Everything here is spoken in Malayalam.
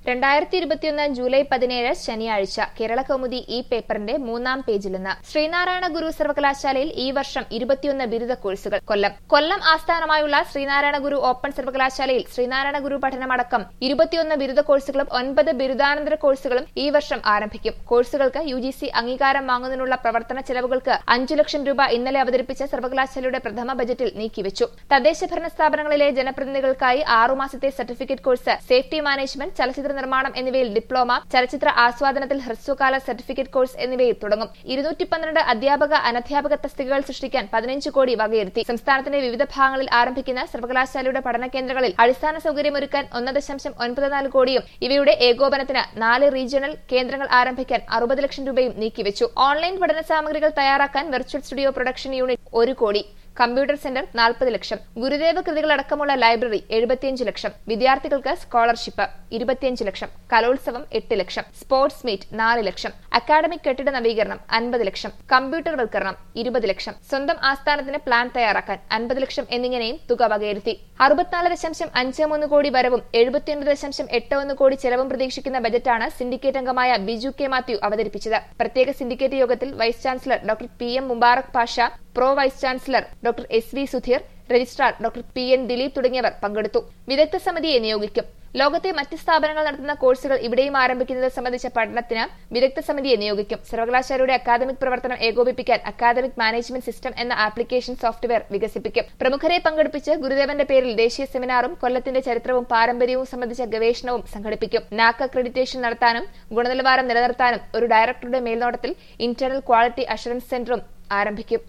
രണ്ടായിരത്തി ഇരുപത്തിയൊന്ന് ജൂലൈ പതിനേഴ് ശനിയാഴ്ച കേരള കൗമുദി ഈ പേപ്പറിന്റെ മൂന്നാം പേജിൽ നിന്ന് ശ്രീനാരായണ ഗുരു സർവകലാശാലയിൽ ഈ വർഷം ഇരുപത്തിയൊന്ന് ബിരുദ കോഴ്സുകൾ കൊല്ലം കൊല്ലം ആസ്ഥാനമായുള്ള ശ്രീനാരായണ ഗുരു ഓപ്പൺ സർവകലാശാലയിൽ ശ്രീനാരായണ ഗുരു പഠനമടക്കം ഇരുപത്തിയൊന്ന് ബിരുദ കോഴ്സുകളും ഒൻപത് ബിരുദാനന്തര കോഴ്സുകളും ഈ വർഷം ആരംഭിക്കും കോഴ്സുകൾക്ക് യു ജി സി അംഗീകാരം വാങ്ങുന്നതിനുള്ള പ്രവർത്തന ചെലവുകൾക്ക് അഞ്ചു ലക്ഷം രൂപ ഇന്നലെ അവതരിപ്പിച്ച സർവകലാശാലയുടെ പ്രഥമ ബജറ്റിൽ നീക്കിവച്ചു തദ്ദേശ ഭരണ സ്ഥാപനങ്ങളിലെ ജനപ്രതിനിധികൾക്കായി ആറുമാസത്തെ സർട്ടിഫിക്കറ്റ് കോഴ്സ് സേഫ്റ്റി മാനേജ്മെന്റ് ചലച്ചിത്ര നിർമ്മാണം എന്നിവയിൽ ഡിപ്ലോമ ചലച്ചിത്ര ആസ്വാദനത്തിൽ ഹ്രസ്വകാല സർട്ടിഫിക്കറ്റ് കോഴ്സ് എന്നിവയിൽ തുടങ്ങും ഇരുന്നൂറ്റി പന്ത്രണ്ട് അധ്യാപക അനധ്യാപക തസ്തികകൾ സൃഷ്ടിക്കാൻ പതിനഞ്ച് കോടി വകയിരുത്തി സംസ്ഥാനത്തിന്റെ വിവിധ ഭാഗങ്ങളിൽ ആരംഭിക്കുന്ന സർവകലാശാലയുടെ പഠന കേന്ദ്രങ്ങളിൽ അടിസ്ഥാന സൗകര്യമൊരുക്കാൻ ഒന്ന് ദശാംശം ഒൻപത് നാല് കോടിയും ഇവയുടെ ഏകോപനത്തിന് നാല് റീജിയണൽ കേന്ദ്രങ്ങൾ ആരംഭിക്കാൻ അറുപത് ലക്ഷം രൂപയും നീക്കിവച്ചു ഓൺലൈൻ പഠന സാമഗ്രികൾ തയ്യാറാക്കാൻ വെർച്വൽ സ്റ്റുഡിയോ പ്രൊഡക്ഷൻ യൂണിറ്റ് ഒരു കോടി കമ്പ്യൂട്ടർ സെന്റർ നാൽപ്പത് ലക്ഷം ഗുരുദേവ കൃതികളടക്കമുള്ള ലൈബ്രറി എഴുപത്തിയഞ്ച് ലക്ഷം വിദ്യാർത്ഥികൾക്ക് സ്കോളർഷിപ്പ് ഇരുപത്തിയഞ്ച് ലക്ഷം കലോത്സവം എട്ട് ലക്ഷം സ്പോർട്സ് മീറ്റ് നാല് ലക്ഷം അക്കാഡമിക് കെട്ടിട നവീകരണം അൻപത് ലക്ഷം കമ്പ്യൂട്ടർ വൽക്കരണം ഇരുപത് ലക്ഷം സ്വന്തം ആസ്ഥാനത്തിന് പ്ലാൻ തയ്യാറാക്കാൻ അൻപത് ലക്ഷം എന്നിങ്ങനെയും തുക വകയിരുത്തി അറുപത്തിനാല് ദശാംശം അഞ്ച് മൂന്ന് കോടി വരവും എഴുപത്തിയൊൻപത് ദശാംശം എട്ട് ഒന്ന് കോടി ചെലവും പ്രതീക്ഷിക്കുന്ന ബജറ്റാണ് സിൻഡിക്കേറ്റ് അംഗമായ ബിജു കെ മാത്യു അവതരിപ്പിച്ചത് പ്രത്യേക സിൻഡിക്കേറ്റ് യോഗത്തിൽ vice chancellor doctor P M Mubarak Pasha pro vice chancellor doctor S V Sudheer registrar doctor P N Dileep തുടങ്ങിയവർ പങ്കെടുത്തു വിദഗ്ധ സമിതിയെ നിയോഗിക്കും ലോകത്തെ മറ്റ് സ്ഥാപനങ്ങൾ നടത്തുന്ന കോഴ്സുകൾ ഇവിടെയും ആരംഭിക്കുന്നത് സംബന്ധിച്ച പഠനത്തിന് വിദഗ്ധ സമിതിയെ നിയോഗിക്കും സർവകലാശാലയുടെ അക്കാദമിക് പ്രവർത്തനം ഏകോപിപ്പിക്കാൻ അക്കാദമിക് മാനേജ്മെന്റ് സിസ്റ്റം എന്ന ആപ്ലിക്കേഷൻ സോഫ്റ്റ്വെയർ വികസിപ്പിക്കും പ്രമുഖരെ പങ്കെടുപ്പിച്ച് ഗുരുദേവന്റെ പേരിൽ ദേശീയ സെമിനാറും കൊല്ലത്തിന്റെ ചരിത്രവും പാരമ്പര്യവും സംബന്ധിച്ച ഗവേഷണവും സംഘടിപ്പിക്കും നാക് അക്രഡിറ്റേഷൻ നടത്താനും ഗുണനിലവാരം നിലനിർത്താനും ഒരു ഡയറക്ടറുടെ മേൽനോട്ടത്തിൽ ഇന്റേണൽ ക്വാളിറ്റി അഷുറൻസ് സെന്ററും ആരംഭിക്കും